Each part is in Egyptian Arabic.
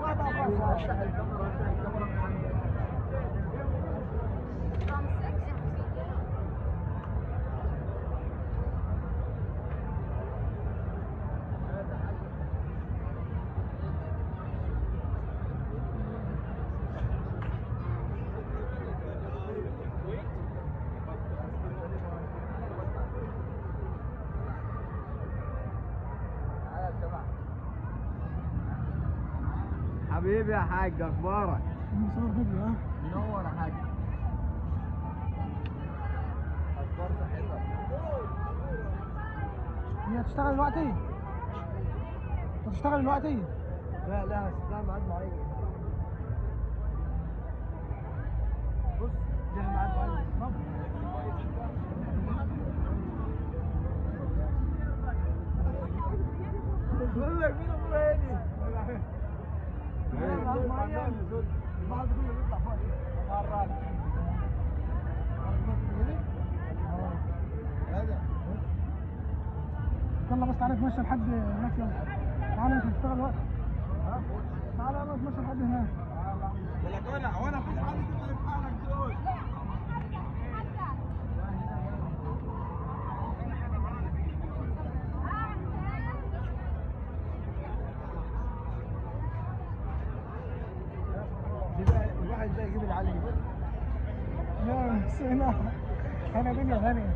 حبيبي يا حاج اخبارك مصور فيديو ها منور يا حاج اخبار صحتك هي هتشتغل دلوقتي هتشتغل دلوقتي لا لا لا ميعاد معين بص ليها ميعاد معين بقول لك مين ابو هادي ليها ميعاد معين البحر كله بيطلع فوق مرة هذا يلا بس تعالى نتمشى لحد هناك يلا تعالى مش هتشتغل دلوقتي تعالى يلا نتمشى لحد هناك بلكونه وانا مفيش حد تبقى في حالك دول الواحد ده يجيب العلي يا سينا انا دنيا غالية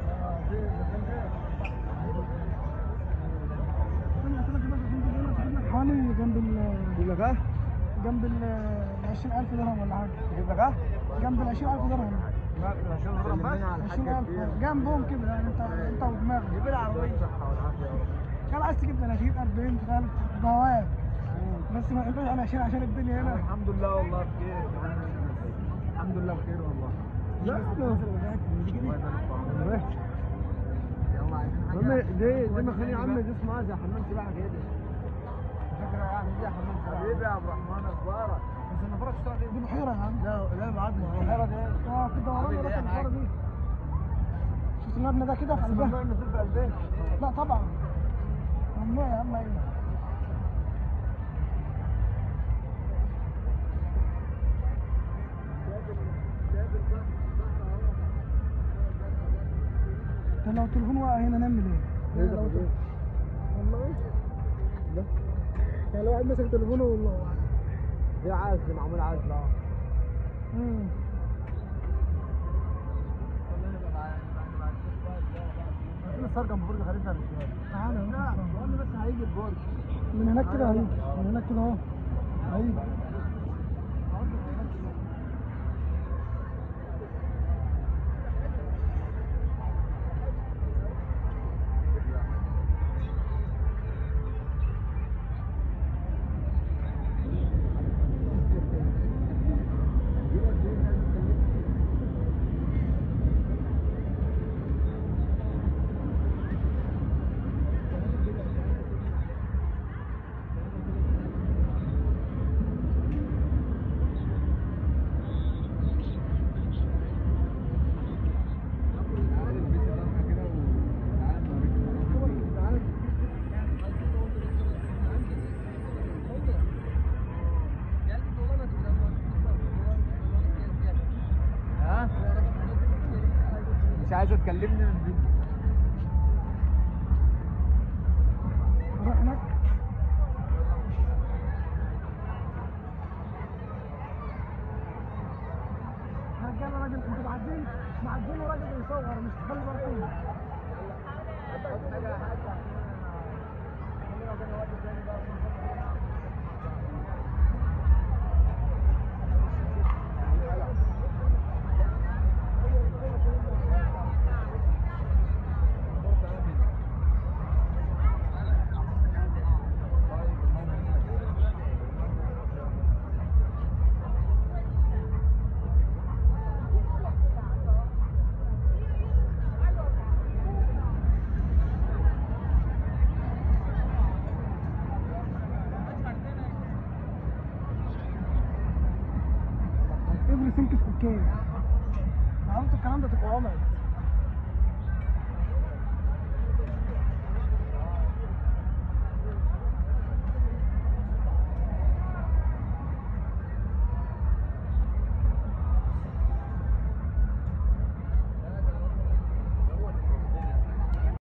حوالي جنب ال يجيب لك اه جنب ال 20000 درهم ولا حاجة يجيب لك اه جنب ال 20000 درهم عشان نضرب بس 20000 جنبهم كده يعني انت انت ودماغك جيب العربية الصحة والعافية يا رب كان عايز تجيب 30 40 30 بواق بس ما ينفعش انا عشان عشان الدنيا هنا الحمد لله والله بخير الحمد لله بخير والله لا الله يبارك فيك. يلا عايزين حاجة دي دي مخلي يا عم دي اسمها زي حمام سباحة كده فكرة يعني دي حمام سباحة حبيبي يا عبد الرحمن اخبارك بس النفرة تشتغل ايه؟ دي بحيرة يا عم لا لا معاد البحيرة دي اه كده ورانا راس البحيرة دي شفت المبنى ده كده في قلبها ممنوع النزول في قلبها لا طبعا ممنوع يا عم ايوه طب لو التليفون وقع هنا نعمل ايه؟ ايه ده لو- ايه؟ والله ده يعني لو واحد ماسك تليفونه والله دي عزل معمول عزل اه امم عايزين نصور جنب برج خليفه الرجال تعالى لا اهو. بقول بس هيجي البرج من هناك كده هيجي من هناك كده اهو هيجي ها مش عايزه تكلمني من الفيديو نروح هناك رجاله راجل انتوا معدين معدين وراجل بيصور مش تخلي بالكم everything is okay عملت الكلام ده تبقى عمرك